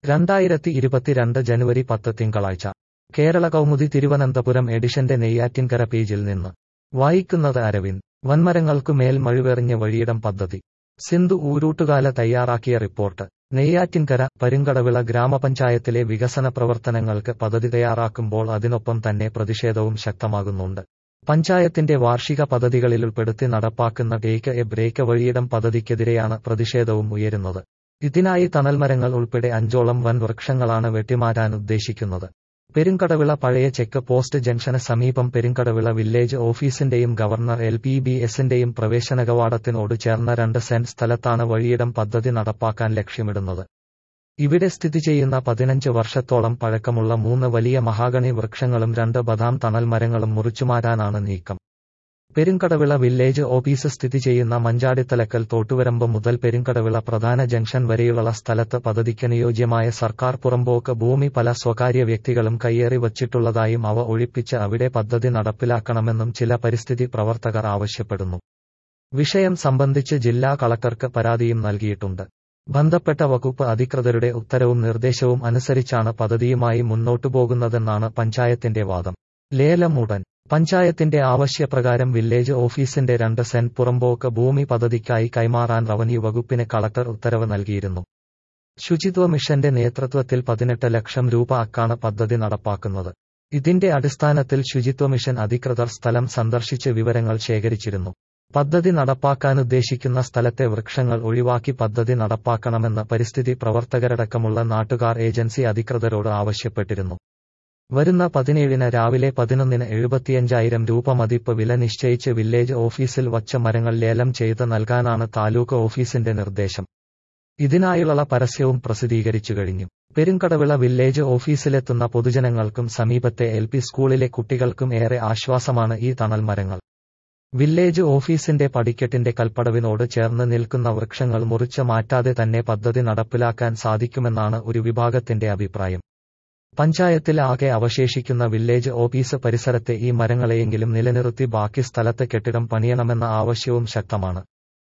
രണ്ടായിരത്തി ഇരുപത്തിരണ്ട് ജനുവരി പത്ത് തിങ്കളാഴ്ച കേരള കൗമുദി തിരുവനന്തപുരം എഡിഷന്റെ നെയ്യാറ്റിൻകര പേജിൽ നിന്ന് വായിക്കുന്നത് അരവിന്ദ് വൻമരങ്ങൾക്കു മേൽ മഴുവെറിഞ്ഞ് വഴിയിടം പദ്ധതി സിന്ധു ഊരൂട്ടുകാല തയ്യാറാക്കിയ റിപ്പോർട്ട് നെയ്യാറ്റിൻകര പരുങ്കടവിള ഗ്രാമപഞ്ചായത്തിലെ വികസന പ്രവർത്തനങ്ങൾക്ക് പദ്ധതി തയ്യാറാക്കുമ്പോൾ അതിനൊപ്പം തന്നെ പ്രതിഷേധവും ശക്തമാകുന്നുണ്ട് പഞ്ചായത്തിന്റെ വാർഷിക പദ്ധതികളിൽ ഉൾപ്പെടുത്തി നടപ്പാക്കുന്ന ടേക്ക് എ ബ്രേക്ക് വഴിയിടം പദ്ധതിക്കെതിരെയാണ് പ്രതിഷേധവും ഉയരുന്നത് ഇതിനായി തണൽമരങ്ങൾ ഉൾപ്പെടെ അഞ്ചോളം വൻ വൃക്ഷങ്ങളാണ് വെട്ടിമാറ്റാൻ ഉദ്ദേശിക്കുന്നത് പെരുങ്കടവിള പഴയ ചെക്ക് പോസ്റ്റ് ജംഗ്ഷന് സമീപം പെരുങ്കടവിള വില്ലേജ് ഓഫീസിന്റെയും ഗവർണർ എൽ പി ബി എസിന്റെയും പ്രവേശന കവാടത്തിനോട് ചേർന്ന രണ്ട് സെന്റ് സ്ഥലത്താണ് വഴിയിടം പദ്ധതി നടപ്പാക്കാൻ ലക്ഷ്യമിടുന്നത് ഇവിടെ സ്ഥിതി ചെയ്യുന്ന പതിനഞ്ച് വർഷത്തോളം പഴക്കമുള്ള മൂന്ന് വലിയ മഹാഗണി വൃക്ഷങ്ങളും രണ്ട് ബദാം തണൽ മരങ്ങളും മുറിച്ചുമാറ്റാനാണ് നീക്കം പെരുങ്കടവിള വില്ലേജ് ഓഫീസ് സ്ഥിതി ചെയ്യുന്ന മഞ്ചാടിത്തലക്കൽ തോട്ടുവരമ്പ് മുതൽ പെരുങ്കടവിള പ്രധാന ജംഗ്ഷൻ വരെയുള്ള സ്ഥലത്ത് പദ്ധതിക്കനുയോജ്യമായ സർക്കാർ പുറമ്പോക്ക് ഭൂമി പല സ്വകാര്യ വ്യക്തികളും കയ്യേറി വച്ചിട്ടുള്ളതായും അവ ഒഴിപ്പിച്ച് അവിടെ പദ്ധതി നടപ്പിലാക്കണമെന്നും ചില പരിസ്ഥിതി പ്രവർത്തകർ ആവശ്യപ്പെടുന്നു വിഷയം സംബന്ധിച്ച് ജില്ലാ കളക്ടർക്ക് പരാതിയും നൽകിയിട്ടുണ്ട് ബന്ധപ്പെട്ട വകുപ്പ് അധികൃതരുടെ ഉത്തരവും നിർദ്ദേശവും അനുസരിച്ചാണ് പദ്ധതിയുമായി മുന്നോട്ടു പോകുന്നതെന്നാണ് പഞ്ചായത്തിന്റെ വാദം ലേലം ഉടൻ പഞ്ചായത്തിന്റെ ആവശ്യപ്രകാരം വില്ലേജ് ഓഫീസിന്റെ രണ്ട് സെന്റ് പുറമ്പോക്ക് ഭൂമി പദ്ധതിക്കായി കൈമാറാൻ റവന്യൂ വകുപ്പിന് കളക്ടർ ഉത്തരവ് നൽകിയിരുന്നു ശുചിത്വ മിഷന്റെ നേതൃത്വത്തിൽ പതിനെട്ട് ലക്ഷം രൂപ അക്കാണ് പദ്ധതി നടപ്പാക്കുന്നത് ഇതിന്റെ അടിസ്ഥാനത്തിൽ ശുചിത്വ മിഷൻ അധികൃതർ സ്ഥലം സന്ദർശിച്ച് വിവരങ്ങൾ ശേഖരിച്ചിരുന്നു പദ്ധതി നടപ്പാക്കാനുദ്ദേശിക്കുന്ന സ്ഥലത്തെ വൃക്ഷങ്ങൾ ഒഴിവാക്കി പദ്ധതി നടപ്പാക്കണമെന്ന് പരിസ്ഥിതി പ്രവർത്തകരടക്കമുള്ള നാട്ടുകാർ ഏജൻസി അധികൃതരോട് ആവശ്യപ്പെട്ടിരുന്നു വരുന്ന പതിനേഴിന് രാവിലെ പതിനൊന്നിന് എഴുപത്തിയഞ്ചായിരം രൂപ മതിപ്പ് വില നിശ്ചയിച്ച് വില്ലേജ് ഓഫീസിൽ വച്ച മരങ്ങൾ ലേലം ചെയ്ത് നൽകാനാണ് താലൂക്ക് ഓഫീസിന്റെ നിർദ്ദേശം ഇതിനായുള്ള പരസ്യവും പ്രസിദ്ധീകരിച്ചു കഴിഞ്ഞു പെരുങ്കടവിള വില്ലേജ് ഓഫീസിലെത്തുന്ന പൊതുജനങ്ങൾക്കും സമീപത്തെ എൽ പി സ്കൂളിലെ കുട്ടികൾക്കും ഏറെ ആശ്വാസമാണ് ഈ തണൽ മരങ്ങൾ വില്ലേജ് ഓഫീസിന്റെ പടിക്കെട്ടിന്റെ കൽപ്പടവിനോട് ചേർന്ന് നിൽക്കുന്ന വൃക്ഷങ്ങൾ മുറിച്ച് മാറ്റാതെ തന്നെ പദ്ധതി നടപ്പിലാക്കാൻ സാധിക്കുമെന്നാണ് ഒരു വിഭാഗത്തിന്റെ അഭിപ്രായം പഞ്ചായത്തിൽ ആകെ അവശേഷിക്കുന്ന വില്ലേജ് ഓഫീസ് പരിസരത്തെ ഈ മരങ്ങളെയെങ്കിലും നിലനിർത്തി ബാക്കി സ്ഥലത്ത് കെട്ടിടം പണിയണമെന്ന ആവശ്യവും ശക്തമാണ്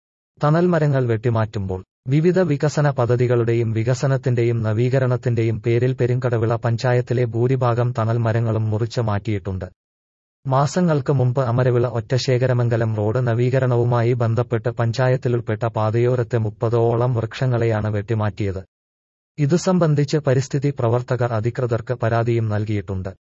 തണൽ മരങ്ങൾ വെട്ടിമാറ്റുമ്പോൾ വിവിധ വികസന പദ്ധതികളുടെയും വികസനത്തിന്റെയും നവീകരണത്തിന്റെയും പേരിൽ പെരുങ്കടവിള പഞ്ചായത്തിലെ ഭൂരിഭാഗം തണൽ മരങ്ങളും മുറിച്ച് മാറ്റിയിട്ടുണ്ട് മാസങ്ങൾക്ക് മുമ്പ് അമരവിള ഒറ്റശേഖരമംഗലം റോഡ് നവീകരണവുമായി ബന്ധപ്പെട്ട് പഞ്ചായത്തിലുൾപ്പെട്ട പാതയോരത്തെ മുപ്പതോളം വൃക്ഷങ്ങളെയാണ് വെട്ടിമാറ്റിയത് ഇതു സംബന്ധിച്ച് പരിസ്ഥിതി പ്രവർത്തകർ അധികൃതർക്ക് പരാതിയും നൽകിയിട്ടുണ്ട്